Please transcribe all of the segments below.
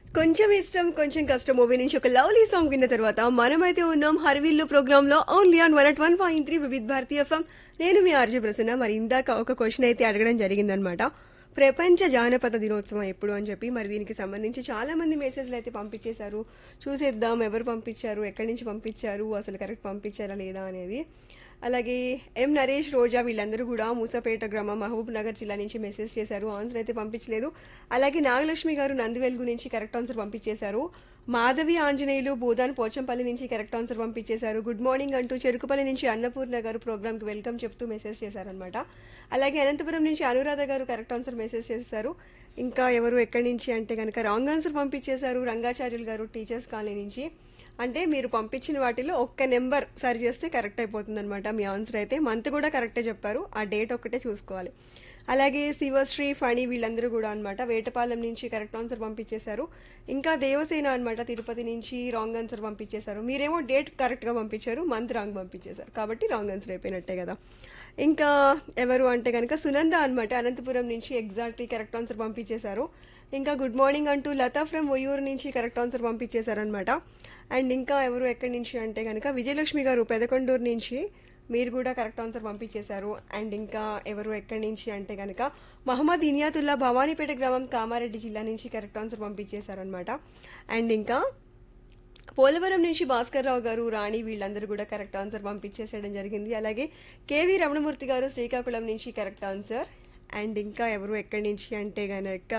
కొంచెం ఇష్టం కొంచెం కష్టం మూవీ నుంచి ఒక లవ్లీ సాంగ్ విన్న తర్వాత మనమైతే ఉన్నాం హర్విల్లు ప్రోగ్రామ్ లో only on one at one point three Vividh Bharati FM నేను మీ ఆర్జే ప్రసన్న మరి ఇందాక ఒక క్వశ్చన్ అయితే అడగడం జరిగిందనమాట ప్రపంచ జానపద దినోత్సవం ఎప్పుడు అని చెప్పి మరి దీనికి సంబంధించి చాలా మంది మెసేజ్లు అయితే పంపించేశారు చూసేద్దాం ఎవరు పంపించారు ఎక్కడి నుంచి పంపించారు అసలు కరెక్ట్ పంపించారా లేదా అనేది అలాగే ఎం నరేష్ రోజా వీళ్ళందరూ కూడా మూసపేట గ్రామం మహబూబ్ నగర్ జిల్లా నుంచి మెసేజ్ చేశారు ఆన్సర్ అయితే పంపించలేదు అలాగే నాగలక్ష్మి గారు నందివెలుగు నుంచి కరెక్ట్ ఆన్సర్ పంపించేశారు మాధవి ఆంజనేయులు బోధాన్ పోచంపల్లి నుంచి కరెక్ట్ ఆన్సర్ పంపించేశారు గుడ్ మార్నింగ్ అంటూ చెరుకుపల్లి నుంచి అన్నపూర్ణ గారు ప్రోగ్రామ్కి వెల్కమ్ చెప్తూ మెసేజ్ చేశారనమాట అలాగే అనంతపురం నుంచి అనురాధ గారు కరెక్ట్ ఆన్సర్ మెసేజ్ చేశారు ఇంకా ఎవరు ఎక్కడి నుంచి అంటే కనుక రాంగ్ ఆన్సర్ పంపించేశారు రంగాచార్యులు గారు టీచర్స్ కాలనీ నుంచి అంటే మీరు పంపించిన వాటిలో ఒక్క నెంబర్ సరి చేస్తే కరెక్ట్ అయిపోతుంది అనమాట మీ ఆన్సర్ అయితే మంత్ కూడా కరెక్టే చెప్పారు ఆ డేట్ ఒక్కటే చూసుకోవాలి అలాగే శివశ్రీ ఫణి వీళ్ళందరూ కూడా అనమాట వేటపాలెం నుంచి కరెక్ట్ ఆన్సర్ పంపించేశారు ఇంకా దేవసేన అనమాట తిరుపతి నుంచి రాంగ్ ఆన్సర్ పంపించేశారు మీరేమో డేట్ కరెక్ట్గా పంపించారు మంత్ రాంగ్ పంపించేశారు కాబట్టి రాంగ్ ఆన్సర్ అయిపోయినట్టే కదా ఇంకా ఎవరు అంటే కనుక సునంద అనమాట అనంతపురం నుంచి ఎగ్జాక్ట్లీ కరెక్ట్ ఆన్సర్ పంపించేశారు ఇంకా గుడ్ మార్నింగ్ అంటూ లతా ఫ్రమ్ ఒయ్యూరు నుంచి కరెక్ట్ ఆన్సర్ పంపించేశారనమాట అండ్ ఇంకా ఎవరు ఎక్కడి నుంచి అంటే కనుక విజయలక్ష్మి గారు పెదకొండూరు నుంచి మీరు కూడా కరెక్ట్ ఆన్సర్ పంపించేశారు అండ్ ఇంకా ఎవరు ఎక్కడి నుంచి అంటే కనుక మహమ్మద్ ఇనియాతుల్లా భవానీపేట గ్రామం కామారెడ్డి జిల్లా నుంచి కరెక్ట్ ఆన్సర్ పంపించేశారనమాట అండ్ ఇంకా పోలవరం నుంచి భాస్కర్ రావు గారు రాణి వీళ్ళందరూ కూడా కరెక్ట్ ఆన్సర్ పంపించేసేయడం జరిగింది అలాగే కేవీ రమణమూర్తి గారు శ్రీకాకుళం నుంచి కరెక్ట్ ఆన్సర్ అండ్ ఇంకా ఎవరు ఎక్కడి నుంచి అంటే గనక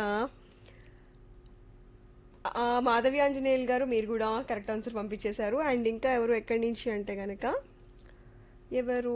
ఆ, మాధవి ఆంజనేయులు గారు మీరు కూడా కరెక్ట్ ఆన్సర్ పంపించేశారు అండ్ ఇంకా ఎవరు ఎక్కడి నుంచి అంటే గనక ఎవరు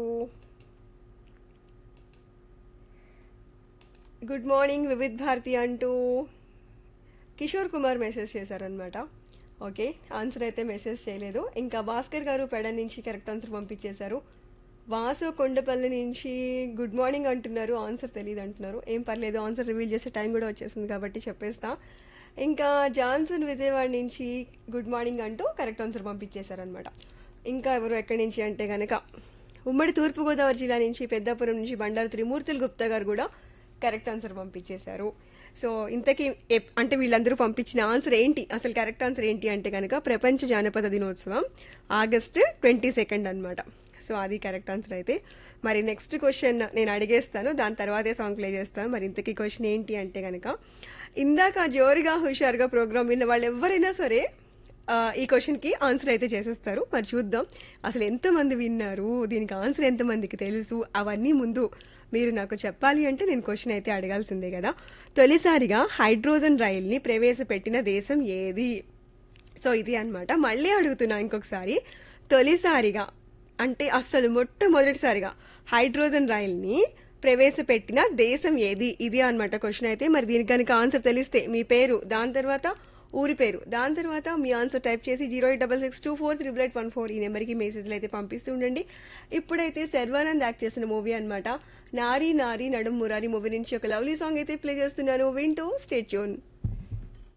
గుడ్ మార్నింగ్ వివిధ్ భారతి అంటూ కిషోర్ కుమార్ మెసేజ్ చేశారనమాట ఓకే ఆన్సర్ అయితే మెసేజ్ చేయలేదు ఇంకా భాస్కర్ గారు పెడ నుంచి కరెక్ట్ ఆన్సర్ పంపించేశారు వాసు కొండపల్లి నుంచి గుడ్ మార్నింగ్ అంటున్నారు ఆన్సర్ తెలియదు అంటున్నారు ఏం పర్లేదు ఆన్సర్ రివీల్ చేసే టైం కూడా వచ్చేసింది కాబట్టి చెప్పేస్తా ఇంకా జాన్సన్ విజయవాడ నుంచి గుడ్ మార్నింగ్ అంటూ కరెక్ట్ ఆన్సర్ పంపించేశారనమాట ఇంకా ఎవరు ఎక్కడి నుంచి అంటే కనుక ఉమ్మడి తూర్పుగోదావరి జిల్లా నుంచి పెద్దాపురం నుంచి బండారు త్రిమూర్తులు గుప్తా గారు కూడా కరెక్ట్ ఆన్సర్ పంపించేశారు సో ఇంతకీ ఎప్- అంటే వీళ్ళందరూ పంపించిన ఆన్సర్ ఏంటి అసలు కరెక్ట్ ఆన్సర్ ఏంటి అంటే కనుక ప్రపంచ జానపద దినోత్సవం ఆగస్ట్ ట్వంటీ సెకండ్ అనమాట సో అది కరెక్ట్ ఆన్సర్ అయితే మరి నెక్స్ట్ క్వశ్చన్ నేను అడిగేస్తాను దాని తర్వాతే సాంగ్ ప్లే చేస్తాను మరి ఇంతకీ క్వశ్చన్ ఏంటి అంటే కనుక ఇందాక జోరుగా హుషారుగా ప్రోగ్రామ్ విన్న వాళ్ళు ఎవరైనా సరే ఆ, ఈ క్వశ్చన్కి ఆన్సర్ అయితే చేసేస్తారు మరి చూద్దాం అసలు ఎంతమంది విన్నారు దీనికి ఆన్సర్ ఎంతమందికి తెలుసు అవన్నీ ముందు మీరు నాకు చెప్పాలి అంటే నేను క్వశ్చన్ అయితే అడగాల్సిందే కదా తొలిసారిగా హైడ్రోజన్ రైల్ని ప్రవేశపెట్టిన దేశం ఏది సో ఇది అన్నమాట మళ్ళీ అడుగుతున్నా ఇంకొకసారి తొలిసారిగా అంటే అస్సలు మొట్టమొదటిసారిగా హైడ్రోజన్ రైల్ని ప్రవేశపెట్టిన దేశం ఏది ఇది అన్నమాట క్వశ్చన్ అయితే మరి దీనికి కనుక ఆన్సర్ తెలిస్తే మీ పేరు దాని తర్వాత ఊరి పేరు దాని తర్వాత మీ ఆన్సర్ టైప్ చేసి zero eight double six two four triple eight one four ఈ నెంబర్కి మెసేజ్లు అయితే పంపిస్తూ ఉండండి ఇప్పుడైతే శర్వానంద్ యాక్ట్ చేసిన మూవీ అన్నమాట నారీ నారీ నడుం మురారి మూవీ నుంచి ఒక లవ్లీ సాంగ్ అయితే ప్లే చేస్తున్నాను వింటూ స్టేట్ ట్యూన్